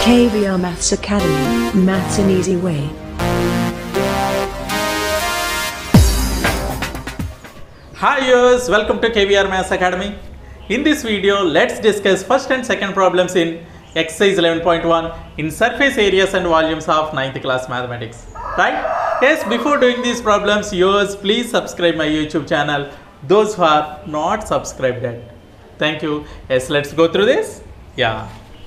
KVR Maths Academy, Maths an Easy Way. Hi viewers, welcome to KVR Maths Academy. In this video, let's discuss first and second problems in exercise 11.1 in surface areas and volumes of 9th class mathematics. Right? Yes, before doing these problems, viewers, please subscribe my YouTube channel. Those who are not subscribed yet. Thank you. Yes, let's go through this. Yeah.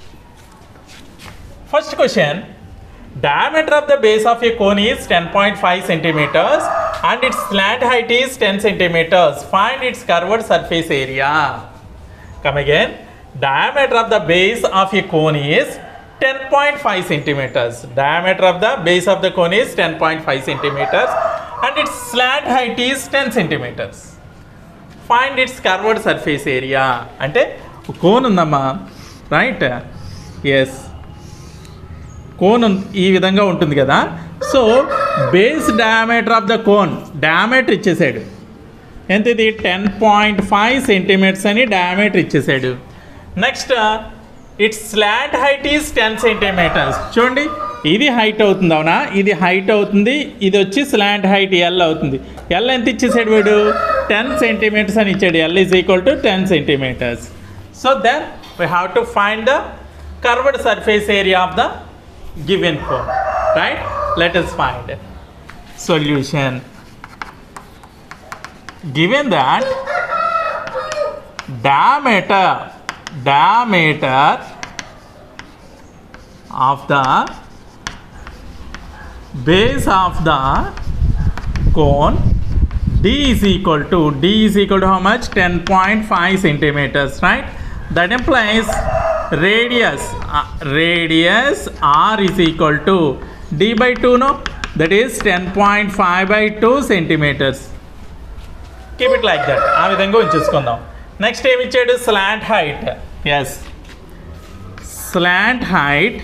First question diameter of the base of a cone is 10.5 centimeters and its slant height is 10 centimeters find its curved surface area come again diameter of the base of a cone is 10.5 centimeters diameter of the base of the cone is 10.5 centimeters and its slant height is 10 centimeters find its curved surface area అంటే cone ఉందమ్మా right yes cone ఉన్- ఈ విధంగా ఉంటుంది కదా so base diameter of the cone diameter ఇచ్చేసాడు ఎంత ఇది టెన్ పాయింట్ ఫైవ్ సెంటీమీటర్స్ అని డయామీటర్ ఇచ్చేసాడు next its slant height is ten centimetres చూడండి ఇది హైట్ అవుతుంది అవునా ఇది హైట్ అవుతుంది ఇది వచ్చి స్లాంట్ హైట్ ఎల్ అవుతుంది ఎల్ ఎంత ఇచ్చేసాడు వీడు టెన్ సెంటీమీటర్స్ అని ఇచ్చాడు L is equal to ten centimetres so then we have to find the curved surface area of the given cone right let us find solution given that diameter diameter of the base of the cone d is equal to d is equal to how much 10.5 centimeters right that implies radius uh, radius r is equal to d by 2 no that is 10.5 by 2 centimeters keep it like that ఆ విధంగా ఉంచేసుకుందాం next ఏమి ఇచ్చాడు slant height yes slant height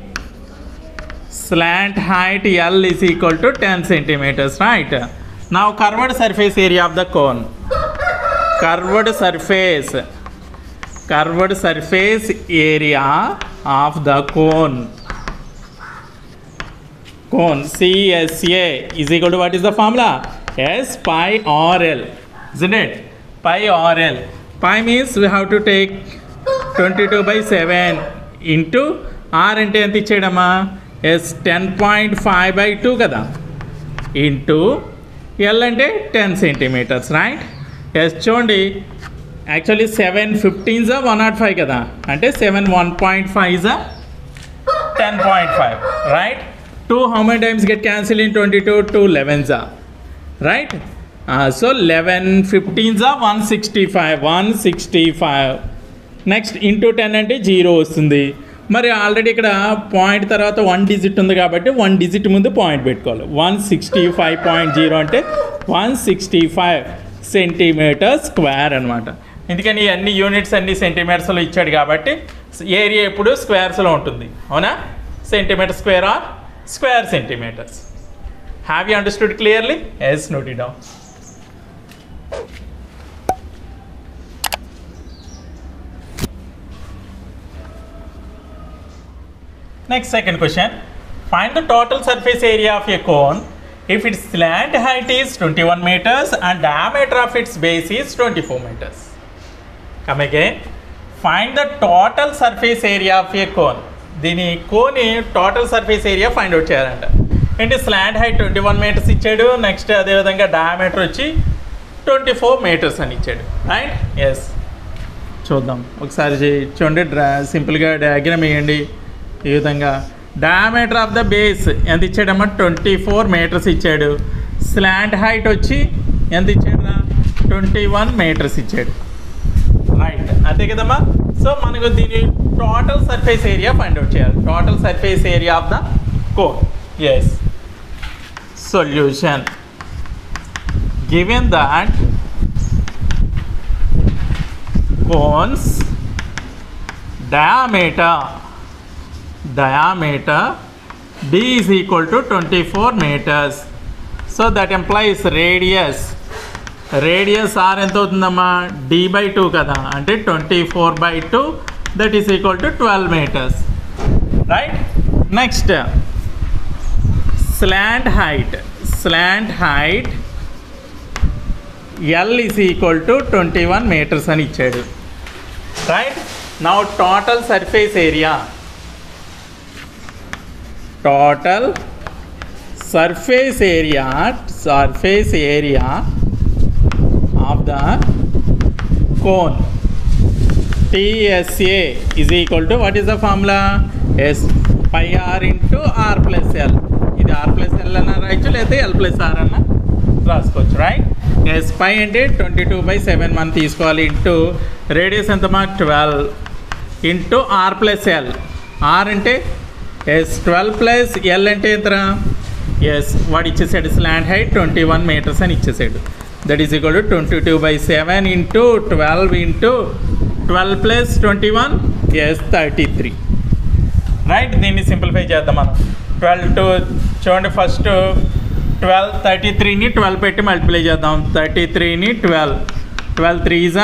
slant height L is equal to 10 centimeters, right? Now curved surface area of the cone. Curved surface. Curved surface area of the cone. Cone CSA is equal to what is the formula? S pi R L. Isn't it? Pi R L. Pi means we have to take 22 by 7 into R అంటే ఎంత ఇచ్చాడమ్మా yes ten point five by two కదా into L అంటే ten centimeters right yes చూడండి actually seven fifteen జా one not five కదా అంటే seven one point five జా ten point five right two how many times get cancel in twenty two two eleven జా right so eleven fifteen జా one sixty five one sixty five next into ten అంటే zero వస్తుంది మరి already ఇక్కడ point తర్వాత one digit ఉంది కాబట్టి one digit ముందు పాయింట్ పెట్టుకోవాలి one sixty five point zero అంటే one sixty five centimeter square అనమాట ఎందుకని అన్ని యూనిట్స్ అన్ని సెంటీమీటర్స్లో ఇచ్చాడు కాబట్టి ఏరియా ఎప్పుడు స్క్వేర్స్లో ఉంటుంది అవునా centimeter square or square centimeters have you understood clearly yes note it down Next, second question. Find the total surface area of a cone if its slant height is 21 meters and diameter of its base is 24 meters. Come again. Find the total surface area of a cone. దీని కోని total surface area find out చేయాలంట ఏంటి slant height twenty one meters ఇచ్చాడు next అదేవిధంగా diameter వచ్చి twenty four meters అని ఇచ్చాడు right yes చూద్దాం ఒకసారి చే- చూడండి డ్రా సింపుల్గా డయాగ్రామ్ వేయండి ఈ విధంగా డయామీటర్ ఆఫ్ ద బేస్ ఎంత ఇచ్చాడమ్మా ట్వంటీ ఫోర్ మీటర్స్ ఇచ్చాడు స్లాంట్ హైట్ వచ్చి ఎంత ఇచ్చాడు ట్వంటీ వన్ మీటర్స్ ఇచ్చాడు రైట్ అంతే కదమ్మా సో మనకు దీని total surface area find out చేయాలి total surface area of the cone yes solution given that cones diameter diameter d is equal to 24 meters so that implies radius radius R ఎంత అవుతుందమ్మా D by two కదా అంటే twenty four by two that is equal to twelve meters right next slant height slant height L is equal to twenty one meters అని ఇచ్చాడు right now total surface area total surface area surface area of the cone TSA is equal to what is the formula? S pi r into r plus l. ఇది r plus l అన్న రాయొచ్చు లేదా l plus r అన్న రాసుకోవచ్చు right yes పై అంటే twenty two by seven మనం తీసుకోవాలి into radius ఎంత మా twelve into R plus L R అంటే ఎస్ ట్వెల్వ్ ప్లస్ ఎల్ అంటే ఎంతరా ఎస్ వాడు ఇచ్చేసాడు slant height twenty one meters అని ఇచ్చేసాడు that is equal to twenty two by seven into twelve into twelve plus twenty one yes thirty three right దీన్ని simplify చేద్దాం మనం ట్వెల్వ్ టు చూడండి ఫస్ట్ ట్వెల్వ్ థర్టీ త్రీని twelve పెట్టి multiply చేద్దాం thirty త్రీని ట్వెల్వ్ ట్వెల్వ్ త్రీజా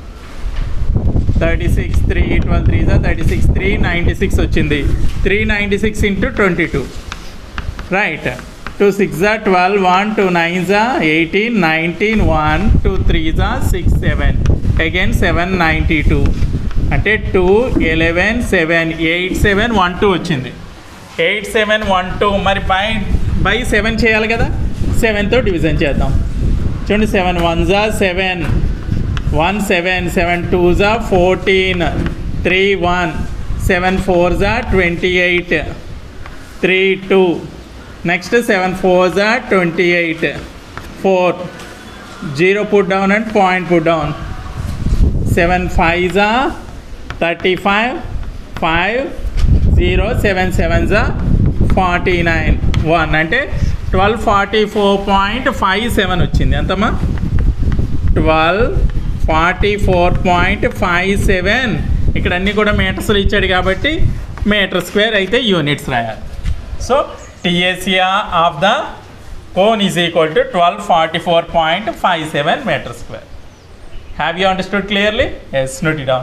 థర్టీ సిక్స్ త్రీ ట్వెల్వ్ త్రీజా thirty six three ninety six వచ్చింది three ninety six into twenty two right two six జా ట్వెల్వ్ వన్ టూ నైన్ జా eighteen nineteen one two three జా six seven again seven ninety two అంటే two eleven seven eight seven one two వచ్చింది eight seven one two మరి by by seven చేయాలి కదా సెవెన్తో division చేద్దాం చూడండి సెవెన్ వన్ జా seven one seven seven two జా fourteen three one seven four జా twenty eight three two next seven four జా twenty eight four zero put down and point put down seven five జా thirty five five zero seven seven జా forty nine one అంటే twelve forty four point five seven వచ్చింది ఎంతమ్మా twelve forty four point five seven ఇక్కడ అన్నీ కూడా మీటర్స్లో ఇచ్చాడు కాబట్టి మీటర్ స్క్వేర్ అయితే యూనిట్స్ రాయాలి so TSA of the cone is equal to twelve forty four point five seven meter square have you understood clearly yes note it down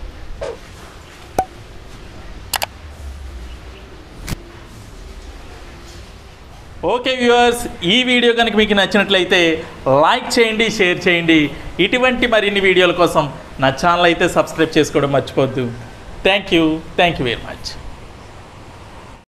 okay viewers ఈ video కనుక మీకు నచ్చినట్లయితే లైక్ చేయండి share చేయండి ఇటువంటి మరిన్ని వీడియోల కోసం నా ఛానల్ అయితే సబ్స్క్రైబ్ చేసుకోవడం మర్చిపోద్దు thank you thank you very much